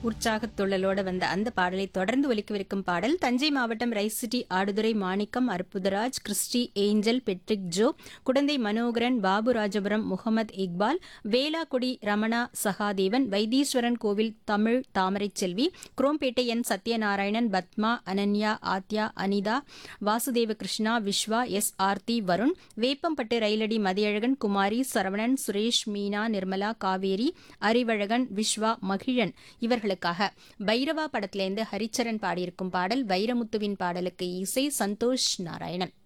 உற்சாக துள்ளலோட வந்த அந்த பாடலை தொடர்ந்து ஒலிக்கவிருக்கும் பாடல் தஞ்சை மாவட்டம் rice city Aduthurai Manickam Arputharaj Christy Angel Patrick Jo Kudanthai Manoharan Babu Rajapuram Mohammed Iqbal Velakudi Ramana Sahadevan Vaitheeswaran Koil Tamil Thamarai Selvi Chromepet N Sathyanarayanan Padma Ananya Aadhya Anitha Vasudeva Krishna Viswa S Aarthi Varun Veppampattu ரயிலடி மதியழகன் குமாரி சரவணன் சுரேஷ் மீனா நிர்மலா காவேரி அறிவழகன் விஸ்வா மகிழன் இவர்களுக்காக பைரவா படத்திலேருந்து ஹரிச்சரன் பாடியிருக்கும் பாடல் வைரமுத்துவின் பாடலுக்கு இசை சந்தோஷ் நாராயணன்